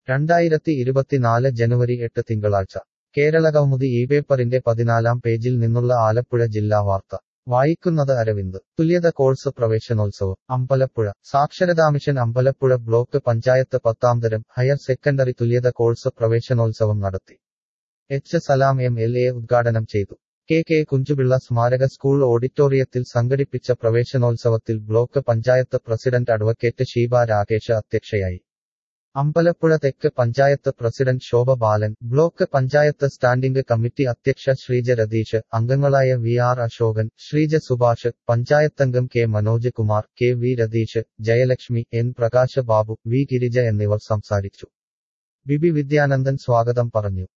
രണ്ടായിരത്തി ഇരുപത്തിനാല് ജനുവരി എട്ട് തിങ്കളാഴ്ച കേരളകൗമുദി ഈ പേപ്പറിന്റെ പതിനാലാം പേജിൽ നിന്നുള്ള ആലപ്പുഴ ജില്ലാ വാർത്ത വായിക്കുന്നത് അരവിന്ദ് തുല്യത കോഴ്സ് പ്രവേശനോത്സവം അമ്പലപ്പുഴ സാക്ഷരതാമിഷൻ അമ്പലപ്പുഴ ബ്ലോക്ക് പഞ്ചായത്ത് പത്താംതരം ഹയർ സെക്കൻഡറി തുല്യത കോഴ്സ് പ്രവേശനോത്സവം നടത്തി H Salam M L A ഉദ്ഘാടനം ചെയ്തു കെ കെ കുഞ്ചുപിള്ള സ്മാരക സ്കൂൾ ഓഡിറ്റോറിയത്തിൽ സംഘടിപ്പിച്ച പ്രവേശനോത്സവത്തിൽ block panchayat president advocate Sheeba Rakesh അധ്യക്ഷയായി അമ്പലപ്പുഴ തെക്ക് panchayat president Shobha Balan block panchayat standing committee അധ്യക്ഷ ശ്രീജ രതീഷ് അംഗങ്ങളായ വി ആർ അശോകൻ ശ്രീജ സുഭാഷ് പഞ്ചായത്തംഗം K Manoj Kumar K V Ratheesh Jayalakshmi N Prakasha Babu V Girija എന്നിവർ സംസാരിച്ചു ബിബി വിദ്യാനന്ദൻ സ്വാഗതം പറഞ്ഞു